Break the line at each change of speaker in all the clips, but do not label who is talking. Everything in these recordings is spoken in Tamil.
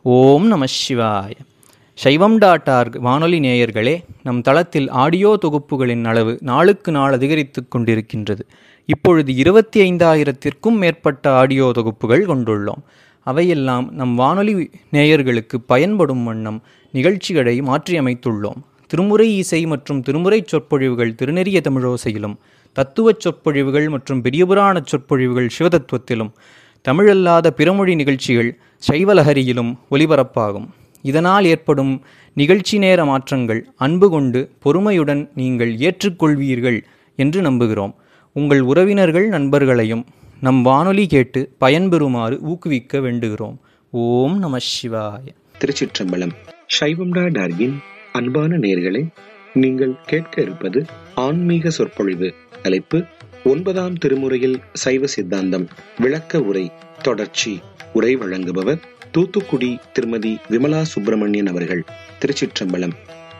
ஓம் நம சிவாய சைவம் டாட் ஆர்க் வானொலி நேயர்களே நம் தளத்தில் ஆடியோ தொகுப்புகளின் அளவு நாளுக்கு நாள் அதிகரித்து கொண்டிருக்கின்றது இப்பொழுது இருபத்தி ஐந்தாயிரத்திற்கும் மேற்பட்ட ஆடியோ தொகுப்புகள் கொண்டுள்ளோம் அவையெல்லாம் நம் வானொலி நேயர்களுக்கு பயன்படும் வண்ணம் நிகழ்ச்சிகளை மாற்றியமைத்துள்ளோம் திருமுறை இசை மற்றும் திருமுறை சொற்பொழிவுகள் திருநெறிய தமிழோசையிலும் தத்துவச் சொற்பொழிவுகள் மற்றும் பெரியபுராண சொற்பொழிவுகள் சிவதத்துவத்திலும் தமிழல்லாத பிறமொழி நிகழ்ச்சிகள் சைவலஹரியிலும் ஒலிபரப்பாகும் இதனால் ஏற்படும் நிகழ்ச்சி நேர மாற்றங்கள் அன்பு கொண்டு பொறுமையுடன் நீங்கள் ஏற்றுக்கொள்வீர்கள் என்று நம்புகிறோம் உங்கள் உறவினர்கள் நண்பர்களையும் நம் வானொலி கேட்டு பயன்பெறுமாறு ஊக்குவிக்க வேண்டுகிறோம் ஓம் நம சிவாய
திருச்சிற்றம்பலம் சைவம்டா டார்கின் அன்பான நேர்களே நீங்கள் கேட்க இருப்பது ஆன்மீக சொற்பொழிவு தலைப்பு ஒன்பதாம் திருமுறையில் சைவ சித்தாந்தம் விளக்க உரை தொடர்ச்சி உரை வழங்குபவர் தூத்துக்குடி திருமதி விமலா சுப்பிரமணியன் அவர்கள் திருச்சிற்றம்பலம்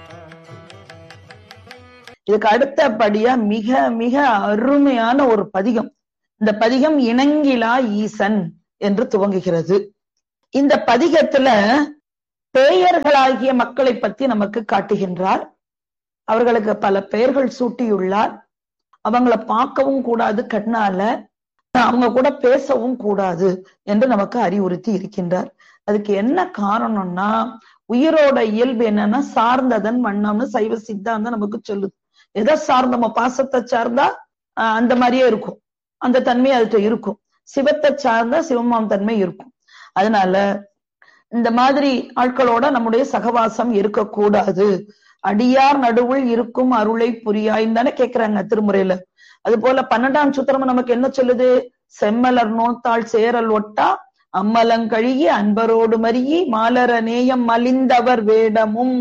இதுக்கு அடுத்தபடியா மிக மிக அருமையான ஒரு பதிகம் இந்த பதிகம் இணங்கிலா ஈசன் என்று துவங்குகிறது இந்த பதிகத்துல பேயர்களாகிய மக்களை பத்தி நமக்கு காட்டுகின்றார் அவர்களுக்கு பல பெயர்கள் சூட்டியுள்ளார் அவங்கள பார்க்கவும் கூடாது கண்ணால அவங்க கூட பேசவும் கூடாது என்று நமக்கு அறிவுறுத்தி இருக்கின்றார் அதுக்கு என்ன காரணம்னா உயிரோட இயல்பு என்னன்னா சார்ந்ததன் வண்ணம்னு சைவ சித்தாந்தம் நமக்கு சொல்லுது எதை சார்ந்தமோ பாசத்தை சார்ந்தா ஆஹ் அந்த மாதிரியே இருக்கும் அந்த தன்மை அதுகிட்ட இருக்கும் சிவத்தை சார்ந்தா சிவமாம் தன்மை இருக்கும் அதனால இந்த மாதிரி ஆட்களோட நம்முடைய சகவாசம் இருக்கக்கூடாது அடியார் நடுவுள் இருக்கும் அருளை புரியாயின்னு தானே கேக்குறாங்க திருமுறையில அது போல பன்னெண்டாம் சூத்திரம் நமக்கு என்ன சொல்லுது செம்மலர் நோத்தாள் சேரல் ஒட்டா அம்மலங்கழுகி அன்பரோடு மருகி மாலர நேயம் மலிந்தவர் வேடமும்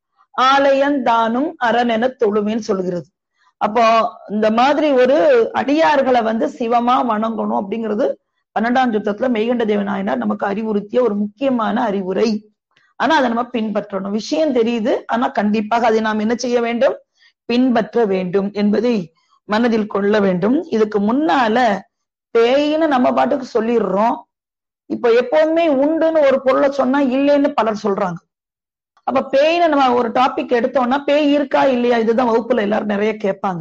ஆலயந்தானும் அரண் என தொழுமேன்னு சொல்லுகிறது அப்போ இந்த மாதிரி ஒரு அடியார்களை வந்து சிவமா வணங்கணும் அப்படிங்கிறது பன்னெண்டாம் சுத்தத்துல மெய்கண்ட தேவநாயனார் நமக்கு அறிவுறுத்திய ஒரு முக்கியமான அறிவுரை ஆனா அதை நம்ம பின்பற்றணும் விஷயம் தெரியுது ஆனா கண்டிப்பாக அதை நாம் என்ன செய்ய வேண்டும் பின்பற்ற வேண்டும் என்பதை மனதில் கொள்ள வேண்டும் இதுக்கு முன்னால பேயின்னு நம்ம பாட்டுக்கு சொல்லிடுறோம் இப்ப எப்பவுமே உண்டுன்னு ஒரு பொருளை சொன்னா இல்லைன்னு பலர் சொல்றாங்க அப்ப பேய்னு நம்ம ஒரு டாபிக் எடுத்தோம்னா பேய் இருக்கா இல்லையா இதுதான் வகுப்புல எல்லாரும் நிறைய கேட்பாங்க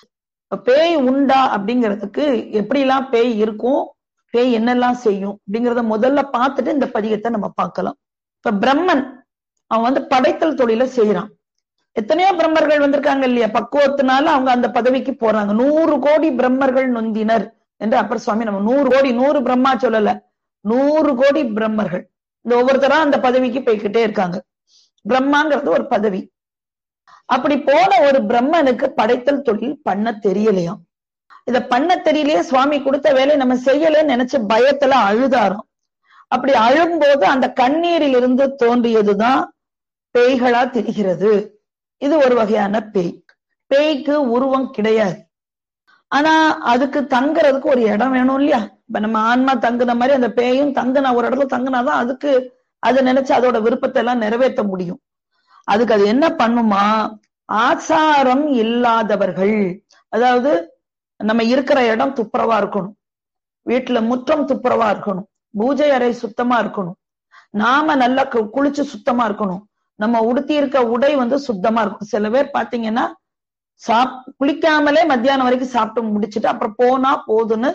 பேய் உண்டா அப்படிங்கிறதுக்கு எப்படி எல்லாம் பேய் இருக்கும் பேய் என்னெல்லாம் செய்யும் அப்படிங்கறத முதல்ல பார்த்துட்டு இந்த பதிகத்தை நம்ம பார்க்கலாம் இப்ப பிரம்மன் அவன் வந்து படைத்தல் தொழில செய்யறான் எத்தனையோ பிரம்மர்கள் வந்திருக்காங்க இல்லையா பக்குவத்தினால அவங்க அந்த பதவிக்கு போறாங்க நூறு கோடி பிரம்மர்கள் நொந்தினர் என்று அப்பர் சுவாமி நம்ம நூறு கோடி நூறு பிரம்மா சொல்லல நூறு கோடி பிரம்மர்கள் இந்த ஒவ்வொருத்தரா அந்த பதவிக்கு போய்கிட்டே இருக்காங்க பிரம்மாங்கிறது ஒரு பதவி அப்படி போன ஒரு பிரம்மனுக்கு படைத்தல் தொழில் பண்ண தெரியலையாம் இத பண்ண தெரியலையே சுவாமி கொடுத்த வேலையை நம்ம செய்யலன்னு நினைச்சு பயத்துல அழுதாரோம் அப்படி அழும்போது அந்த கண்ணீரில் இருந்து தோன்றியதுதான் பேய்களா தெரிகிறது இது ஒரு வகையான பேய் பேய்க்கு உருவம் கிடையாது ஆனா அதுக்கு தங்குறதுக்கு ஒரு இடம் வேணும் இல்லையா இப்ப நம்ம ஆன்மா தங்குன மாதிரி அந்த பேயும் தங்குனா ஒரு இடத்துல தங்குனாதான் அதுக்கு அதை நினைச்சு அதோட விருப்பத்தை எல்லாம் நிறைவேற்ற முடியும் அதுக்கு அது என்ன பண்ணுமா ஆச்சாரம் இல்லாதவர்கள் அதாவது நம்ம இருக்கிற இடம் துப்புரவா இருக்கணும் வீட்டுல முற்றம் துப்புரவா இருக்கணும் பூஜை அறை சுத்தமா இருக்கணும் நாம நல்லா குளிச்சு சுத்தமா இருக்கணும் நம்ம உடுத்தி இருக்க உடை வந்து சுத்தமா இருக்கும் சில பேர் பாத்தீங்கன்னா சாப் குளிக்காமலே மத்தியானம் வரைக்கும் சாப்பிட்டு முடிச்சுட்டு அப்புறம் போனா போதுன்னு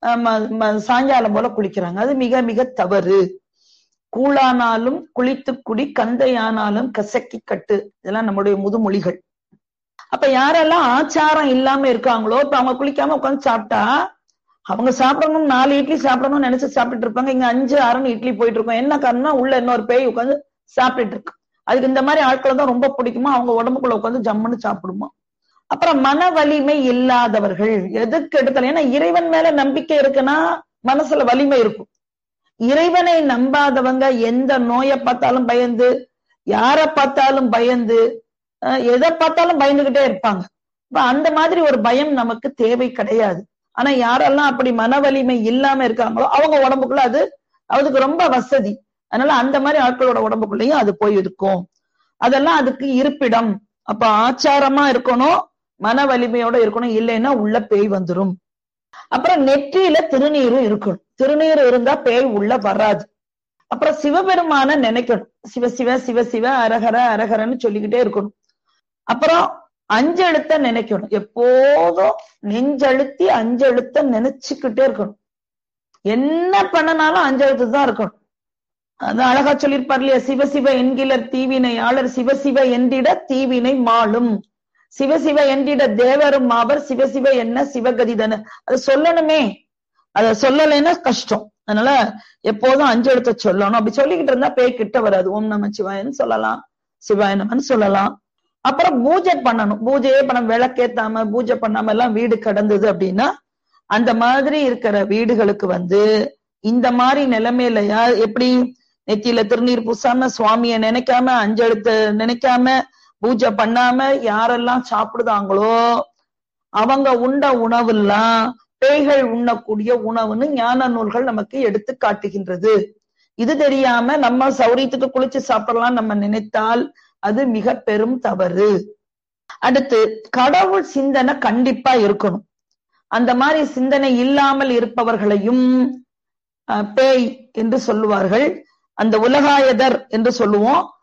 சாயங்காலம் போல குளிக்கிறாங்க அது மிக மிக தவறு கூழானாலும் குளித்து குடி கந்தையானாலும் கசக்கி கட்டு இதெல்லாம் நம்முடைய முதுமொழிகள் அப்ப யாரெல்லாம் ஆச்சாரம் இல்லாம இருக்காங்களோ இப்ப அவங்க குளிக்காம உட்காந்து சாப்பிட்டா அவங்க சாப்பிடணும் நாலு இட்லி சாப்பிடணும்னு நினைச்சு சாப்பிட்டுட்டு இருப்பாங்க இங்க அஞ்சு ஆறுன்னு இட்லி போயிட்டு இருக்கோம் என்ன காரணம் உள்ள இன்னொரு பேய் உட்காந்து சாப்பிட்டுட்டு இருக்கு அதுக்கு இந்த மாதிரி ஆட்களை தான் ரொம்ப பிடிக்குமா அவங்க உடம்புக்குள்ள உட்காந்து ஜம்முன்னு சாப்பிடுமா அப்புறம் மன வலிமை இல்லாதவர்கள் எதுக்கு எடுத்தாலும் ஏன்னா இறைவன் மேல நம்பிக்கை இருக்குன்னா மனசுல வலிமை இருக்கும் இறைவனை நம்பாதவங்க எந்த நோயை பார்த்தாலும் பயந்து யார பார்த்தாலும் பயந்து எதை பார்த்தாலும் பயந்துகிட்டே இருப்பாங்க இப்ப அந்த மாதிரி ஒரு பயம் நமக்கு தேவை கிடையாது ஆனா யாரெல்லாம் அப்படி மன வலிமை இல்லாம இருக்காங்களோ அவங்க உடம்புக்குள்ள அது அதுக்கு ரொம்ப வசதி அதனால அந்த மாதிரி ஆட்களோட உடம்புக்குள்ளயும் அது போய் இருக்கும் அதெல்லாம் அதுக்கு இருப்பிடம் அப்ப ஆச்சாரமா இருக்கணும் மன வலிமையோட இருக்கணும் இல்லைன்னா உள்ள பேய் வந்துரும் அப்புறம் நெற்றியில திருநீரும் இருக்கணும் திருநீர் இருந்தா பேய் உள்ள வராது அப்புறம் சிவபெருமான நினைக்கணும் சிவ சிவ சிவ சிவ அரகர அரகரன்னு சொல்லிக்கிட்டே இருக்கணும் அப்புறம் அஞ்செழுத்த நினைக்கணும் எப்போதும் நெஞ்சழுத்தி அஞ்செழுத்த நினைச்சுக்கிட்டே இருக்கணும் என்ன பண்ணனாலும் அஞ்செழுத்து தான் இருக்கணும் அது அழகா சொல்லியிருப்பார் இல்லையா சிவசிவ என்கிலர் தீவினை ஆளர் சிவசிவ என்றிட தீவினை மாளும் சிவசிவ என்றிட தேவரும் மாவர் சிவசிவ என்ன சிவகதிதன அது சொல்லணுமே அத சொல்லலைன்னா கஷ்டம் அதனால எப்போதும் அஞ்சு எழுத்த சொல்லணும் அப்படி சொல்லிக்கிட்டு இருந்தா பேய் கிட்ட வராது ஓம் நம சிவாயன்னு சொல்லலாம் சிவாய நமன்னு சொல்லலாம் அப்புறம் பூஜை பண்ணணும் பூஜையே பண்ண விளக்கேத்தாம பூஜை பண்ணாம எல்லாம் வீடு கடந்தது அப்படின்னா அந்த மாதிரி இருக்கிற வீடுகளுக்கு வந்து இந்த மாதிரி நிலைமையில யா- எப்படி நெத்தியில திருநீர் பூசாம சுவாமிய நினைக்காம அஞ்செழுத்து நினைக்காம பூஜை பண்ணாம யாரெல்லாம் சாப்பிடுதாங்களோ அவங்க உண்ட உணவெல்லாம் பேய்கள் உண்ணக்கூடிய உணவுன்னு ஞான நூல்கள் நமக்கு எடுத்து காட்டுகின்றது இது தெரியாம நம்ம சௌரியத்துக்கு குளிச்சு சாப்பிடலாம் நம்ம நினைத்தால் அது மிக பெரும் தவறு அடுத்து கடவுள் சிந்தனை கண்டிப்பா இருக்கணும் அந்த மாதிரி சிந்தனை இல்லாமல் இருப்பவர்களையும் அஹ், பேய் என்று சொல்லுவார்கள் அந்த உலகாயதர் என்று சொல்லுவோம்